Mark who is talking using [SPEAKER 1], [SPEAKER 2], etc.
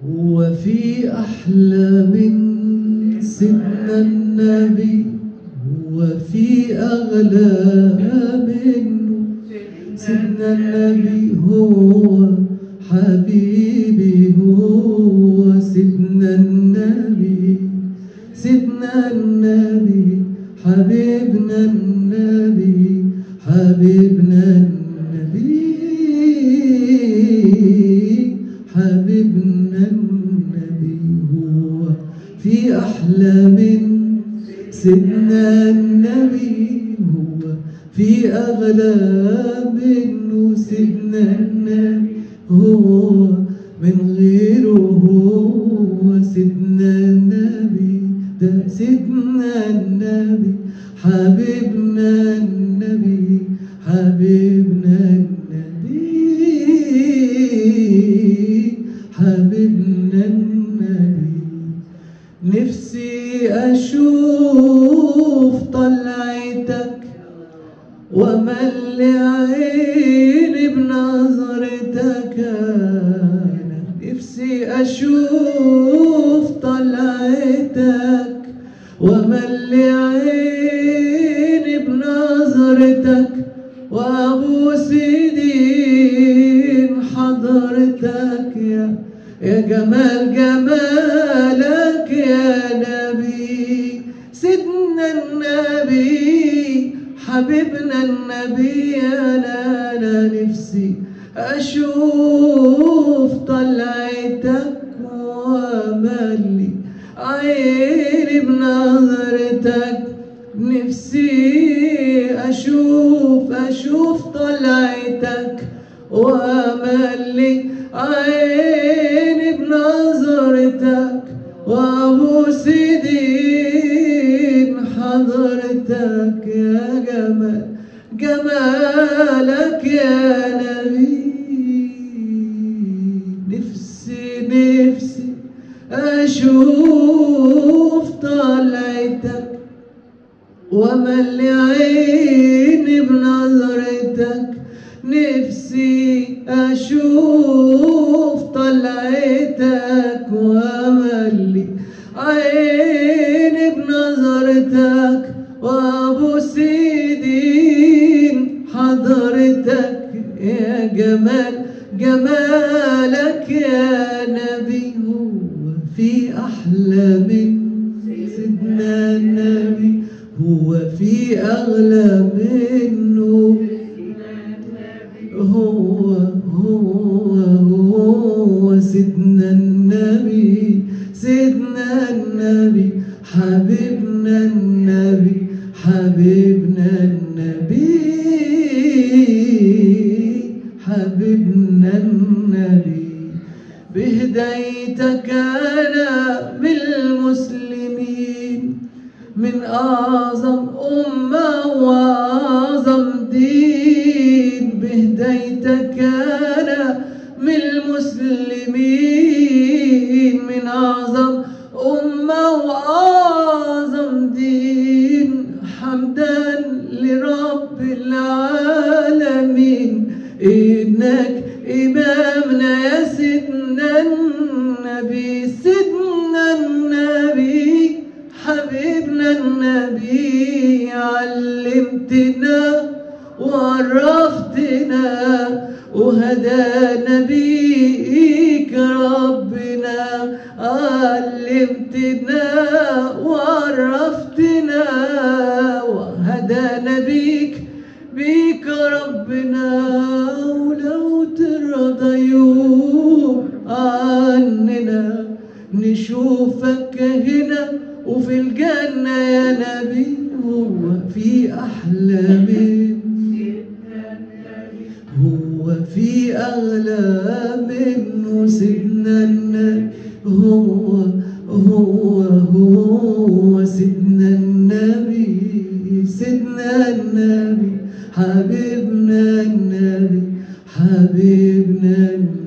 [SPEAKER 1] هو في أحلى من سيدنا النبي هو في أغلى منه سيدنا النبي هو حبيبي هو سيدنا النبي سيدنا النبي حبيبنا النبي حبيبنا النبي حبيبنا النبي هو في أحلى من سيدنا النبي هو في أغلى منه سيدنا النبي هو من غيره هو سيدنا النبي ده سيدنا النبي حبيبنا النبي حبيبنا النبي حبيبنا النبي نفسي أشوف طلعتك وملي عيني بنظرتك أنا نفسي أشوف طلعتك وملي عيني بنظرتك وأبوس ايدين حضرتك يا يا جمال جمالك يا نبي سيدنا النبي حبيبنا النبي انا انا نفسي اشوف طلعتك وملي عيني بنظرتك نفسي اشوف اشوف طلعتك واملي عيني بنظرتك وابوس ايدين حضرتك يا جمال جمالك يا نبي نفسي نفسي اشوف طلعتك وملي عيني بنظرتك نفسي أشوف طلعتك وملي عيني بنظرتك وأبوس ايدين حضرتك يا جمال جمالك يا نبي هو في أحلى من سيدنا النبي هو في أغلى منه هو هو هو سيدنا النبي سيدنا النبي حبيبنا النبي حبيبنا النبي حبيبنا النبي بهدايتك أنا من المسلمين من أعظم أمة وأعظم دين بهدايتك أنا من المسلمين من أعظم أمة وأعظم دين حمدا لرب العالمين إنك إمامنا يا سيدنا النبي سيدنا النبي حبيبنا النبي علمتنا وعرفتنا وهدانا بيك ربنا علمتنا وعرفتنا وهدانا بيك بيك ربنا ولو ترضى يوم عننا نشوفك هنا وفي الجنة يا نبي هو في أحلى من هو في أغلى منه سيدنا النبي هو هو هو سيدنا النبي سيدنا النبي حبيبنا النبي حبيبنا النبي